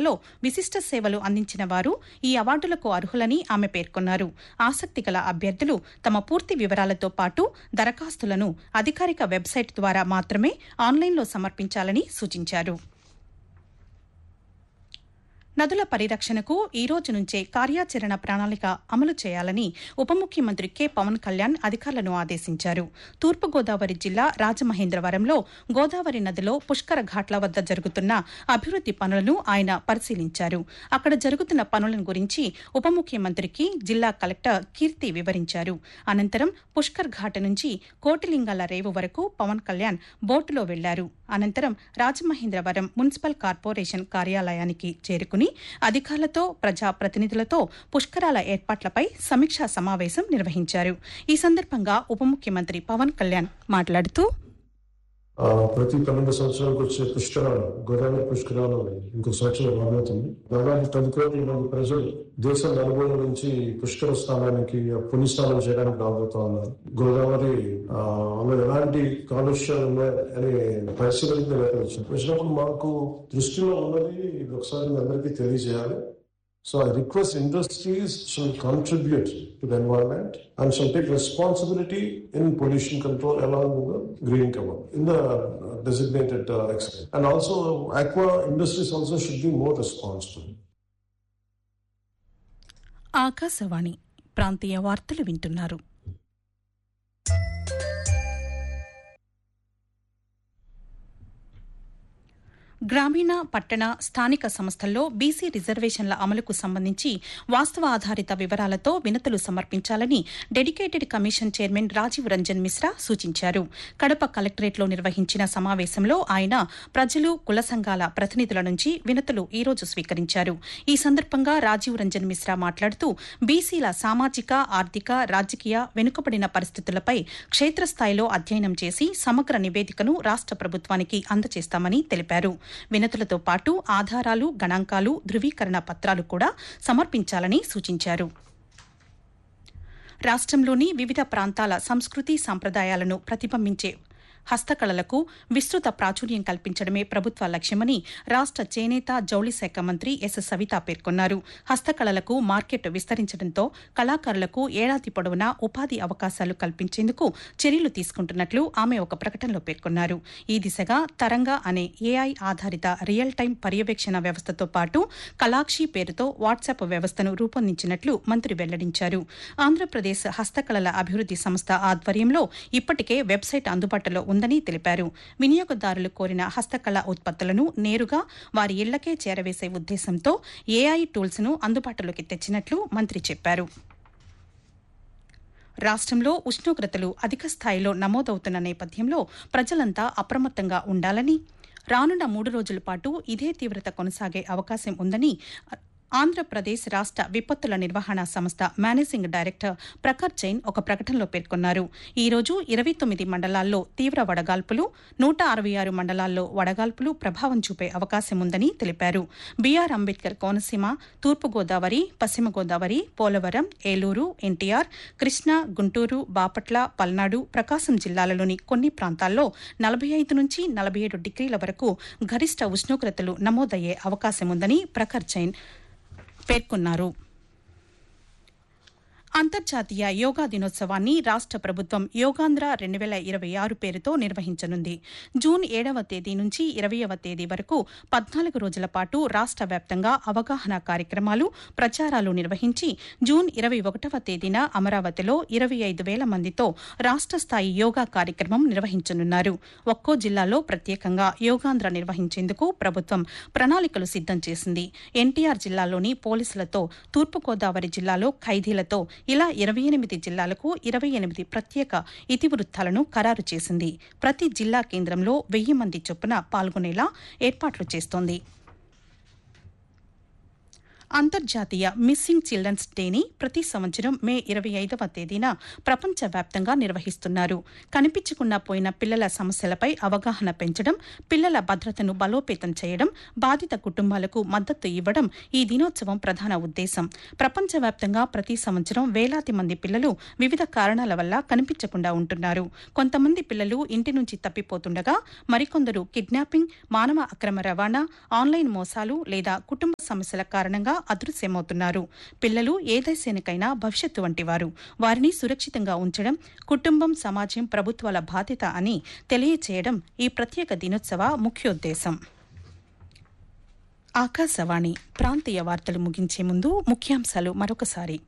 రంగంలో విశిష్ట సేవలు అందించిన వారు ఈ అవార్డులకు అర్హులని ఆమె పేర్కొన్నారు ఆసక్తి గల అభ్యర్థులు తమ పూర్తి వివరాలతో పాటు దరఖాస్తులను అధికారిక వెబ్సైట్ ద్వారా మాత్రమే ఆన్లైన్లో సమర్పించాలని సూచించారు నదుల పరిరక్షణకు ఈ రోజు నుంచే కార్యాచరణ ప్రణాళిక అమలు చేయాలని ఉప ముఖ్యమంత్రి కె పవన్ కళ్యాణ్ అధికారులను ఆదేశించారు తూర్పుగోదావరి జిల్లా రాజమహేంద్రవరంలో గోదావరి నదిలో పుష్కర ఘాట్ల వద్ద జరుగుతున్న అభివృద్ది పనులను ఆయన పరిశీలించారు అక్కడ జరుగుతున్న పనులను గురించి ఉప ముఖ్యమంత్రికి జిల్లా కలెక్టర్ కీర్తి వివరించారు అనంతరం పుష్కర్ ఘాట్ నుంచి కోటిలింగాల రేవు వరకు పవన్ కళ్యాణ్ బోటులో వెళ్లారు అనంతరం రాజమహేంద్రవరం మున్సిపల్ కార్పొరేషన్ కార్యాలయానికి చేరుకుని అధికారులతో ప్రజాప్రతినిధులతో పుష్కరాల ఏర్పాట్లపై సమీక్షా సమావేశం నిర్వహించారు ఈ సందర్భంగా ఉప ముఖ్యమంత్రి పవన్ కళ్యాణ్ మాట్లాడుతూ ఆ, ప్రతి పన్నెండు సంవత్సరాలకు వచ్చే పుష్కరాలు గోదావరి పుష్కరాలు ఇంకో సంవత్సరం రాబోతుంది దాదాపు పది కోట్ల మంది ప్రజలు దేశం నలుగురు నుంచి పుష్కర స్థానానికి పుణ్యస్నానం చేయడానికి రాబోతా ఉన్నారు గోదావరి ఆ, అందులో ఎలాంటి కాలుష్యాలు ఉన్నాయని పరిశీలన వచ్చింది వచ్చినప్పుడు మాకు దృష్టిలో ఉన్నది ఇది ఒకసారి మీ అందరికీ తెలియజేయాలి So I request industries shall contribute to the environment and shall take responsibility in pollution control along with the green cover in the uh, designated uh, extent. And also aqua industries also should be more responsible. Akashvani ప్రాంతీయ వార్తలు వింటున్నారు గ్రామీణ పట్టణ స్థానిక సంస్థల్లో BC రిజర్వేషన్ల అమలుకు సంబంధించి వాస్తవ ఆధారిత వివరాలతో వినతులు సమర్పించాలని dedicated commission chairman Rajiv Ranjan Mishra సూచించారు కడప కలెక్టరేట్లో నిర్వహించిన సమావేశంలో ఆయన ప్రజలు కుల సంఘాల ప్రతినిధుల నుంచి వినతులు ఈ రోజు స్వీకరించారు ఈ సందర్భంగా రాజీవ్ రంజన్ మిశ్రా మాట్లాడుతూ బీసీల సామాజిక ఆర్థిక రాజకీయ వెనుకబడిన పరిస్థితులపై క్షేత్రస్థాయిలో అధ్యయనం చేసి సమగ్ర నివేదికను రాష్ట ప్రభుత్వానికి అందజేస్తామని తెలిపారు వినతులతో పాటు ఆధారాలు గణాంకాలు ధృవీకరణ పత్రాలు కూడా సమర్పించాలని సూచించారు రాష్ట్రంలోని వివిధ ప్రాంతాల సంస్కృతి సంప్రదాయాలను ప్రతిబింబించే హస్తకళలకు విస్తృత ప్రాచుర్యం కల్పించడమే ప్రభుత్వ లక్ష్యమని రాష్ట చేనేత జౌళి శాఖ మంత్రి ఎస్ సవిత పేర్కొన్నారు హస్తకళలకు మార్కెట్ విస్తరించడంతో కళాకారులకు ఏడాది పొడవునా ఉపాధి అవకాశాలు కల్పించేందుకు చర్యలు తీసుకుంటున్నట్లు ఆమె ఒక ప్రకటనలో పేర్కొన్నారు ఈ దిశగా తరంగా అనే ఏఐ ఆధారిత రియల్ టైం పర్యవేక్షణ వ్యవస్థతో పాటు కలాక్షి పేరుతో వాట్సాప్ వ్యవస్థను రూపొందించినట్లు మంత్రి వెల్లడించారు ఆంధ్రప్రదేశ్ హస్తకళల అభివృద్ది సంస్థ ఆధ్వర్యంలో ఇప్పటికే వెబ్సైట్ అందుబాటులో ఉందని తెలిపారు వినియోగదారులు కోరిన హస్తకళ ఉత్పత్తులను నేరుగా వారి ఇళ్లకే చేరవేసే ఉద్దేశంతో ఏఐ టూల్స్ ను అందుబాటులోకి తెచ్చినట్లు మంత్రి చెప్పారు రాష్ట్రంలో ఉష్ణోగ్రతలు అధిక స్థాయిలో నమోదవుతున్న నేపథ్యంలో ప్రజలంతా అప్రమత్తంగా ఉండాలని రానున్న మూడు రోజుల పాటు ఇదే తీవ్రత కొనసాగే అవకాశం ఉందని ఆంధ్రప్రదేశ్ రాష్ట విపత్తుల నిర్వహణ సంస్థ మేనేజింగ్ డైరెక్టర్ ప్రఖర్ జైన్ ఒక ప్రకటనలో పేర్కొన్నారు ఈ రోజు ఇరవై తొమ్మిది మండలాల్లో తీవ్ర వడగాల్పులు నూట అరవై ఆరు మండలాల్లో వడగాల్పులు ప్రభావం చూపే అవకాశం ఉందని తెలిపారు బీఆర్ అంబేద్కర్ కోనసీమ తూర్పుగోదావరి పశ్చిమ గోదావరి పోలవరం ఏలూరు ఎన్టీఆర్ కృష్ణా గుంటూరు బాపట్ల పల్నాడు ప్రకాశం జిల్లాలలోని కొన్ని ప్రాంతాల్లో నలభై ఐదు నుంచి నలభై ఏడు డిగ్రీల వరకు గరిష్ట ఉష్ణోగ్రతలు నమోదయ్యే అవకాశం ఉందని ప్రఖర్ జైన్ పేర్కొన్నారు అంతర్జాతీయ యోగా దినోత్సవాన్ని రాష్ట ప్రభుత్వం యోగాంధ్ర రెండు వేల ఇరవై ఆరు పేరుతో నిర్వహించనుంది జూన్ ఏడవ తేదీ నుంచి ఇరవయవ తేదీ వరకు పద్నాలుగు రోజుల పాటు రాష్ట వ్యాప్తంగా అవగాహన కార్యక్రమాలు ప్రచారాలు నిర్వహించి జూన్ ఇరవై ఒకటవ తేదీన అమరావతిలో ఇరవై ఐదు వేల మందితో రాష్ట స్థాయి యోగా కార్యక్రమం నిర్వహించనున్నారు ఒక్కో జిల్లాలో ప్రత్యేకంగా యోగాంధ్ర నిర్వహించేందుకు ప్రభుత్వం ప్రణాళికలు సిద్దం చేసింది ఎన్టీఆర్ జిల్లాలోని పోలీసులతో తూర్పుగోదావరి జిల్లాలో ఖైదీలతో ఇలా ఇరవై ఎనిమిది జిల్లాలకు ఇరవై ఎనిమిది ప్రత్యేక ఇతివృత్తాలను ఖరారు చేసింది ప్రతి జిల్లా కేంద్రంలో వెయ్యి మంది చొప్పున పాల్గొనేలా ఏర్పాట్లు చేస్తోంది అంతర్జాతీయ మిస్సింగ్ చిల్డ్రన్స్ డేని ప్రతి సంవత్సరం మే ఇరవై ఐదవ తేదీన ప్రపంచవ్యాప్తంగా నిర్వహిస్తున్నారు కనిపించకుండా పోయిన పిల్లల సమస్యలపై అవగాహన పెంచడం పిల్లల భద్రతను బలోపేతం చేయడం బాధిత కుటుంబాలకు మద్దతు ఇవ్వడం ఈ దినోత్సవం ప్రధాన ఉద్దేశం ప్రపంచవ్యాప్తంగా ప్రతి సంవత్సరం వేలాది మంది పిల్లలు వివిధ కారణాల వల్ల కనిపించకుండా ఉంటున్నారు కొంతమంది పిల్లలు ఇంటి నుంచి తప్పిపోతుండగా మరికొందరు కిడ్నాపింగ్ మానవ అక్రమ రవాణా ఆన్లైన్ మోసాలు లేదా కుటుంబ సమస్యల కారణంగా అదృశ్యమవుతున్నారు పిల్లలు ఏ దేశానికైనా భవిష్యత్తు వంటివారు వారిని సురక్షితంగా ఉంచడం కుటుంబం సమాజం ప్రభుత్వాల బాధ్యత అని తెలియచేయడం ఈ ప్రత్యేక దినోత్సవ ముఖ్యోద్దేశం ఆకాశవాణి ప్రాంతీయ వార్తలు ముగించే ముందు ముఖ్యాంశాలు మరొకసారి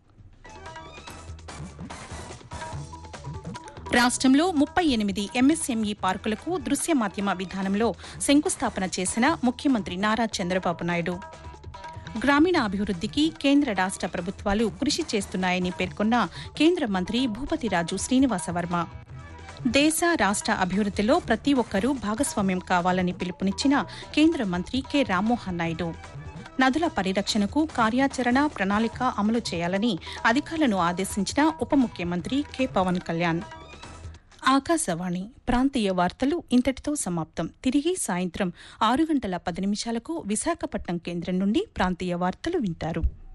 రాష్ట్రంలో ముప్పై ఎనిమిది ఎంఎస్ఎంఈ పార్కులకు దృశ్య మాధ్యమ విధానంలో శంకుస్థాపన చేసిన ముఖ్యమంత్రి నారా చంద్రబాబు నాయుడు గ్రామీణ అభివృద్ధికి కేంద్ర రాష్ట్ర ప్రభుత్వాలు కృషి చేస్తున్నాయని పేర్కొన్న కేంద్ర మంత్రి భూపతిరాజు శ్రీనివాసవర్మ దేశ రాష్ట్ర అభివృద్ధిలో ప్రతి ఒక్కరూ భాగస్వామ్యం కావాలని పిలుపునిచ్చిన కేంద్ర మంత్రి కె రామ్మోహన్ నాయుడు నదుల పరిరక్షణకు కార్యాచరణ ప్రణాళిక అమలు చేయాలని అధికారులను ఆదేశించిన ఉప ముఖ్యమంత్రి కె పవన్ కళ్యాణ్ ఆకాశవాణి ప్రాంతీయ వార్తలు ఇంతటితో సమాప్తం తిరిగి సాయంత్రం ఆరు గంటల పది నిమిషాలకు విశాఖపట్నం కేంద్రం నుండి ప్రాంతీయ వార్తలు వింటారు